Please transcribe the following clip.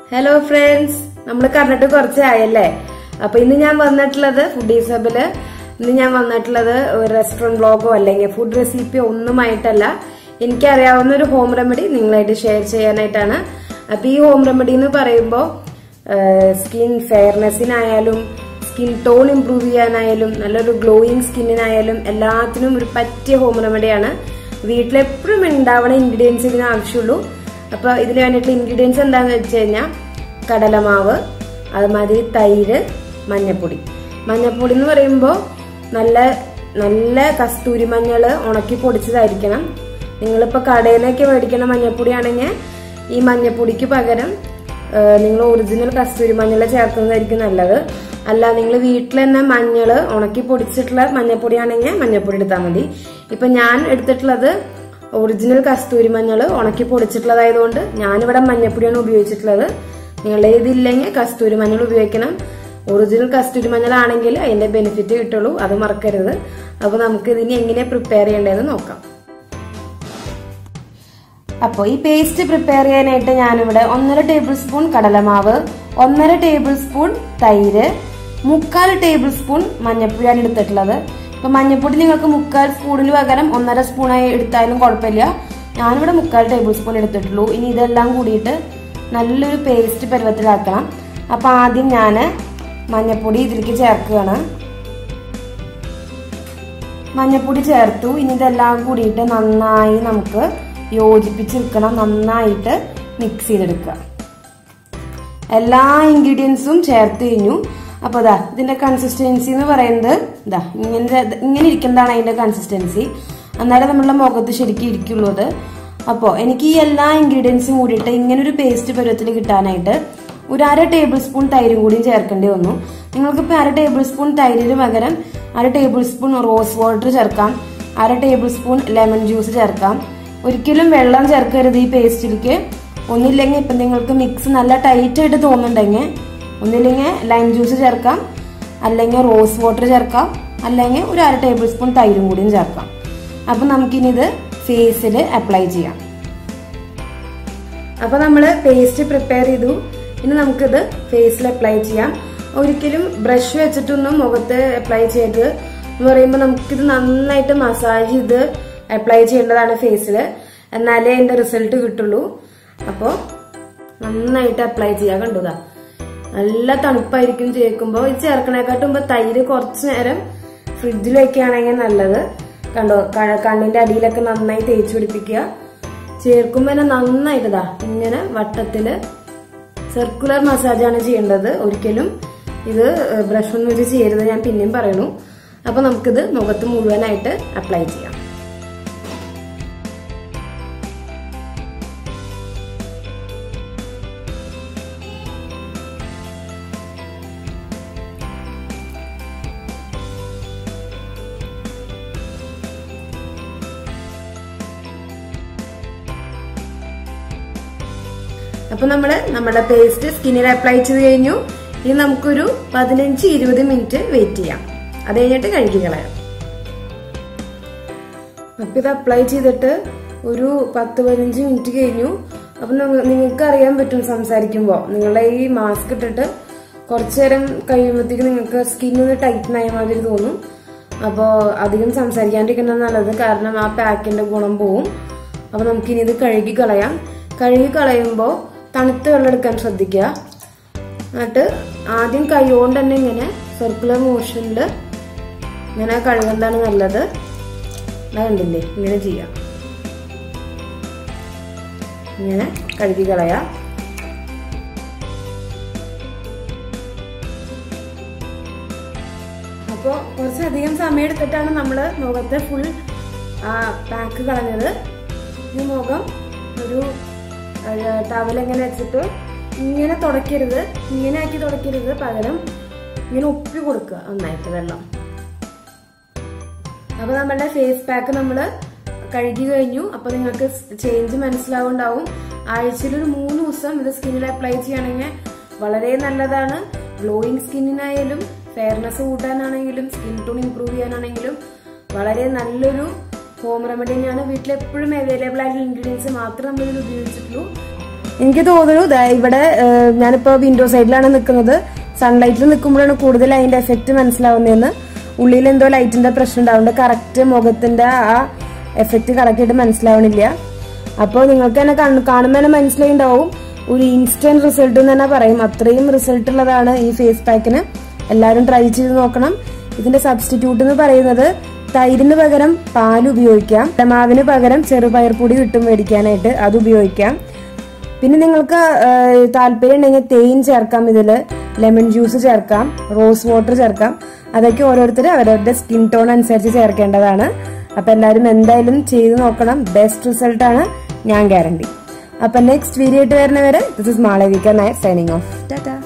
hello friends നമ്മൾ കണ്ടിട്ട് കുറച്ചായല്ലേ അപ്പൊ ഇന്ന് ഞാൻ വന്നിട്ടുള്ളത് ഫുഡീസ് ഹബില് ഇന്ന് ഞാൻ വന്നിട്ടുള്ളത് ഒരു റെസ്റ്റോറന്റ് ബ്ലോഗോ അല്ലെങ്കിൽ ഫുഡ് റെസിപ്പിയോ ഒന്നുമായിട്ടല്ല എനിക്കറിയാവുന്ന ഒരു ഹോം റെമഡി നിങ്ങളായിട്ട് ഷെയർ ചെയ്യാനായിട്ടാണ് അപ്പൊ ഈ ഹോം റെമഡി എന്ന് പറയുമ്പോൾ സ്കിൻ ഫെയർനെസ്സിനായാലും സ്കിൻ ടോൺ ഇംപ്രൂവ് ചെയ്യാനായാലും നല്ലൊരു ഗ്ലോയിങ് സ്കിന്നിനായാലും എല്ലാത്തിനും ഒരു പറ്റിയ ഹോം റെമഡിയാണ് വീട്ടിലെപ്പോഴും ഉണ്ടാവണ ഇൻഗ്രീഡിയൻസ് ഇതിന് ആവശ്യമുള്ളൂ അപ്പൊ ഇതിന് വേണ്ടിയിട്ടുള്ള ഇൻഗ്രീഡിയൻസ് എന്താന്ന് വെച്ച് കഴിഞ്ഞാൽ കടലമാവ് അതുമാതിരി തൈര് മഞ്ഞപ്പൊടി മഞ്ഞപ്പൊടി എന്ന് പറയുമ്പോൾ നല്ല നല്ല കസ്തൂരി മഞ്ഞൾ ഉണക്കി പൊടിച്ചതായിരിക്കണം നിങ്ങളിപ്പോൾ കടയിൽ നിന്നൊക്കെ മേടിക്കണ മഞ്ഞപ്പൊടി ആണെങ്കിൽ ഈ മഞ്ഞപ്പൊടിക്ക് പകരം നിങ്ങൾ ഒറിജിനൽ കസ്തൂരി മഞ്ഞൾ ചേർക്കുന്നതായിരിക്കും നല്ലത് അല്ല നിങ്ങൾ വീട്ടിൽ തന്നെ മഞ്ഞൾ ഉണക്കി പൊടിച്ചിട്ടുള്ള മഞ്ഞപ്പൊടി ആണെങ്കിൽ മഞ്ഞപ്പൊടി എടുത്താൽ മതി ഇപ്പൊ ഞാൻ എടുത്തിട്ടുള്ളത് ഒറിജിനൽ കസ്തൂരി മഞ്ഞൾ ഉണക്കി പൊടിച്ചിട്ടുള്ളതായതുകൊണ്ട് ഞാനിവിടെ മഞ്ഞപ്പൊടിയാണ് ഉപയോഗിച്ചിട്ടുള്ളത് നിങ്ങളുടെ ഇതില്ലെങ്കിൽ കസ്തൂരി മഞ്ഞൾ ഉപയോഗിക്കണം ഒറിജിനൽ കസ്തൂരി മഞ്ഞൾ ആണെങ്കിൽ അതിന്റെ ബെനിഫിറ്റ് കിട്ടുള്ളൂ അത് മറക്കരുത് അപ്പൊ നമുക്ക് ഇതിന് എങ്ങനെ പ്രിപ്പയർ ചെയ്യേണ്ടതെന്ന് നോക്കാം അപ്പോൾ ഈ പേസ്റ്റ് പ്രിപ്പയർ ചെയ്യാനായിട്ട് ഞാനിവിടെ ഒന്നര ടേബിൾ സ്പൂൺ കടലമാവ് ഒന്നര ടേബിൾ സ്പൂൺ തൈര് മുക്കാൽ ടേബിൾ സ്പൂൺ മഞ്ഞപ്പൊടിയാണ് എടുത്തിട്ടുള്ളത് ഇപ്പൊ മഞ്ഞപ്പൊടി നിങ്ങൾക്ക് മുക്കാൽ സ്പൂണിന് പകരം ഒന്നര സ്പൂണായി എടുത്താലും കുഴപ്പമില്ല ഞാനിവിടെ മുക്കാൽ ടേബിൾ സ്പൂൺ എടുത്തിട്ടുള്ളൂ ഇനി ഇതെല്ലാം കൂടിയിട്ട് നല്ലൊരു പേസ്റ്റ് പരുവത്തിലാക്കണം അപ്പൊ ആദ്യം ഞാൻ മഞ്ഞപ്പൊടി ഇതിലേക്ക് ചേർക്കുകയാണ് മഞ്ഞപ്പൊടി ചേർത്തു ഇനി ഇതെല്ലാം കൂടിയിട്ട് നന്നായി നമുക്ക് യോജിപ്പിച്ചെടുക്കണം നന്നായിട്ട് മിക്സ് ചെയ്തെടുക്കുക എല്ലാ ഇൻഗ്രീഡിയൻസും ചേർത്ത് കഴിഞ്ഞു അപ്പൊ ഇതാ ഇതിന്റെ കൺസിസ്റ്റൻസി എന്ന് പറയുന്നത് ഇതാ ഇങ്ങനെ ഇങ്ങനെ ഇരിക്കുന്നതാണ് അതിന്റെ കൺസിസ്റ്റൻസി എന്നാലും നമ്മളുടെ മുഖത്ത് ശരിക്കും ഇരിക്കുള്ളൂ അത് അപ്പോൾ എനിക്ക് ഈ എല്ലാ ഇൻഗ്രീഡിയൻസും കൂടിയിട്ട് ഇങ്ങനെ ഒരു പേസ്റ്റ് പരുവത്തിൽ കിട്ടാനായിട്ട് ഒരു അര ടേബിൾ സ്പൂൺ തൈരും കൂടിയും ചേർക്കേണ്ടി വന്നു നിങ്ങൾക്ക് ഇപ്പൊ അര ടേബിൾ സ്പൂൺ തൈരിന് പകരം അര ടേബിൾ സ്പൂൺ റോസ് വാട്ടർ ചേർക്കാം അര ടേബിൾ സ്പൂൺ ലെമൺ ജ്യൂസ് ചേർക്കാം ഒരിക്കലും വെള്ളം ചേർക്കരുത് ഈ പേസ്റ്റിലേക്ക് ഒന്നില്ലെങ്കിൽ ഇപ്പം നിങ്ങൾക്ക് മിക്സ് നല്ല ടൈറ്റ് ആയിട്ട് തോന്നുന്നുണ്ടെങ്കിൽ ഒന്നില്ലെങ്കിൽ ലൈം ജ്യൂസ് ചേർക്കാം അല്ലെങ്കിൽ റോസ് വാട്ടർ ചേർക്കാം അല്ലെങ്കിൽ ഒരു അര ടേബിൾ സ്പൂൺ തൈരും കൂടിയും ചേർക്കാം അപ്പം നമുക്കിനി ഇത് ഫേസിൽ അപ്ലൈ ചെയ്യാം അപ്പൊ നമ്മൾ പേസ്റ്റ് പ്രിപ്പയർ ചെയ്തു ഇനി നമുക്കിത് ഫേസിൽ അപ്ലൈ ചെയ്യാം ഒരിക്കലും ബ്രഷ് വെച്ചിട്ടൊന്നും മുഖത്ത് അപ്ലൈ ചെയ്ത് എന്ന് പറയുമ്പോൾ നമുക്കിത് നന്നായിട്ട് മസാജ് ചെയ്ത് അപ്ലൈ ചെയ്യേണ്ടതാണ് ഫേസിൽ എന്നാലേ അതിന്റെ റിസൾട്ട് കിട്ടുള്ളൂ അപ്പോൾ നന്നായിട്ട് അപ്ലൈ ചെയ്യാൻ കണ്ടുക നല്ല തണുപ്പായിരിക്കും ചേർക്കുമ്പോൾ ഇത് ചേർക്കണേക്കാട്ടും മുമ്പ് തൈര് കുറച്ച് നേരം ഫ്രിഡ്ജിൽ വെക്കുകയാണെങ്കിൽ നല്ലത് കണ്ടോ കണ്ണിന്റെ അടിയിലൊക്കെ നന്നായി തേച്ച് പിടിപ്പിക്കുക ചേർക്കുമ്പോൾ തന്നെ നന്നായിട്ട് ഇതാ ഇങ്ങനെ വട്ടത്തില് സർക്കുലർ മസാജാണ് ചെയ്യേണ്ടത് ഒരിക്കലും ഇത് ബ്രഷ് ഒന്നും വെച്ച് ചെയ്യരുത് ഞാൻ പിന്നെയും പറയണു അപ്പൊ നമുക്കിത് മുഖത്ത് മുഴുവനായിട്ട് അപ്ലൈ ചെയ്യാം അപ്പൊ നമ്മള് നമ്മുടെ പേസ്റ്റ് സ്കിന്നിൽ അപ്ലൈ ചെയ്ത് കഴിഞ്ഞു ഇനി നമുക്കൊരു പതിനഞ്ച് ഇരുപത് മിനിറ്റ് വെയിറ്റ് ചെയ്യാം അത് കഴിഞ്ഞിട്ട് കഴുകി കളയാം അപ്പൊ ഇത് അപ്ലൈ ചെയ്തിട്ട് ഒരു പത്ത് പതിനഞ്ച് മിനിറ്റ് കഴിഞ്ഞു അപ്പൊ നിങ്ങൾക്ക് അറിയാൻ പറ്റും സംസാരിക്കുമ്പോൾ നിങ്ങളുടെ ഈ മാസ്ക് ഇട്ടിട്ട് കുറച്ചു നേരം കഴിയുമ്പോഴത്തേക്ക് നിങ്ങൾക്ക് സ്കിന്നൊന്ന് ടൈറ്റൻ ആയ മാതിരി തോന്നും അപ്പോൾ അധികം സംസാരിക്കാണ്ടിരിക്കുന്നത് നല്ലത് കാരണം ആ പാക്കിന്റെ ഗുണം പോവും അപ്പൊ നമുക്കിനി ഇത് കഴുകി കളയാം കഴുകി കളയുമ്പോൾ തണുത്ത വെള്ളം എടുക്കാൻ ശ്രദ്ധിക്കുക എന്നിട്ട് ആദ്യം കൈകൊണ്ട് തന്നെ ഇങ്ങനെ സർക്കുലർ മോഷനിൽ ഇങ്ങനെ കഴുകുന്നതാണ് നല്ലത് കണ്ടില്ലേ ഇങ്ങനെ ചെയ്യാം ഇങ്ങനെ കഴുകി കളയാം അപ്പോൾ കുറച്ചധികം സമയം എടുത്തിട്ടാണ് നമ്മൾ മുഖത്തെ ഫുൾ പാക്ക് കളഞ്ഞത് ഈ മുഖം ഒരു ടവൽ എങ്ങനെ വെച്ചിട്ട് ഇങ്ങനെ തുടയ്ക്കരുത് ഇങ്ങനെ ആക്കി തുടയ്ക്കരുത് പകരം ഇങ്ങനെ ഉപ്പി കൊടുക്കുക നന്നായിട്ട് വെള്ളം അപ്പൊ നമ്മളുടെ ഫേസ് പാക്ക് നമ്മൾ കഴുകി കഴിഞ്ഞു അപ്പൊ നിങ്ങൾക്ക് ചേഞ്ച് മനസ്സിലാവുണ്ടാവും ആഴ്ചയിൽ ഒരു മൂന്ന് ദിവസം ഇത് സ്കിന്നിൽ അപ്ലൈ ചെയ്യുകയാണെങ്കിൽ വളരെ നല്ലതാണ് ഗ്ലോയിങ് സ്കിന്നിനായാലും ഫെയർനെസ് കൂട്ടാനാണെങ്കിലും സ്കിൻ ടോൺ ഇംപ്രൂവ് ചെയ്യാനാണെങ്കിലും വളരെ നല്ലൊരു ഹോം റെമഡി തന്നെയാണ് വീട്ടിൽ എപ്പോഴും അവൈലബിൾ ആയിട്ടുള്ള ഇൻഗ്രീഡിയൻസ് മാത്രം നമ്മൾ ഇതിൽ ഉപയോഗിച്ചിട്ടുള്ളൂ എനിക്ക് തോന്നുന്നു ദാ ഇവിടെ ഏഹ്, ഞാനിപ്പോ വിൻഡോ സൈഡിലാണ് നിൽക്കുന്നത് സൺലൈറ്റിൽ നിൽക്കുമ്പോഴാണ് കൂടുതൽ അതിന്റെ എഫക്റ്റ് മനസ്സിലാവുന്നതെന്ന് ഉള്ളിൽ എന്തോ ലൈറ്റിന്റെ പ്രശ്നം ഉണ്ടാവുന്നുണ്ട് കറക്റ്റ് മുഖത്തിന്റെ ആ എഫക്റ്റ് കറക്റ്റ് ആയിട്ട് മനസ്സിലാവണില്ല അപ്പോൾ നിങ്ങൾക്ക് തന്നെ കാണു- കാണുമ്പോൾ തന്നെ മനസ്സിലായിണ്ടാവും ഒരു ഇൻസ്റ്റന്റ് റിസൾട്ട് എന്ന് തന്നെ പറയും അത്രയും റിസൾട്ട് ഉള്ളതാണ് ഈ ഫേസ് പാക്കിന് എല്ലാവരും ട്രൈ ചെയ്ത് നോക്കണം ഇതിന്റെ സബ്സ്റ്റിറ്റ്യൂട്ട് എന്ന് പറയുന്നത് തൈരിന് പകരം പാൽ ഉപയോഗിക്കാം മാവിന് പകരം ചെറുപയർ പൊടി കിട്ടും മേടിക്കാനായിട്ട് അത് ഉപയോഗിക്കാം പിന്നെ നിങ്ങൾക്ക് താല്പര്യം ഉണ്ടെങ്കിൽ തേൻ ചേർക്കാം ഇതിൽ ലെമൺ ജ്യൂസ് ചേർക്കാം റോസ് വാട്ടർ ചേർക്കാം അതൊക്കെ ഓരോരുത്തർ അവരവരുടെ സ്കിൻ ടോൺ അനുസരിച്ച് ചേർക്കേണ്ടതാണ് അപ്പൊ എല്ലാവരും എന്തായാലും ചെയ്ത് നോക്കണം ബെസ്റ്റ് റിസൾട്ട് ആണ് ഞാൻ ഗ്യാരണ്ടി അപ്പൊ നെക്സ്റ്റ് വീഡിയോ ആയിട്ട് വരുന്നവരെ this is Malavika Nair signing off Tata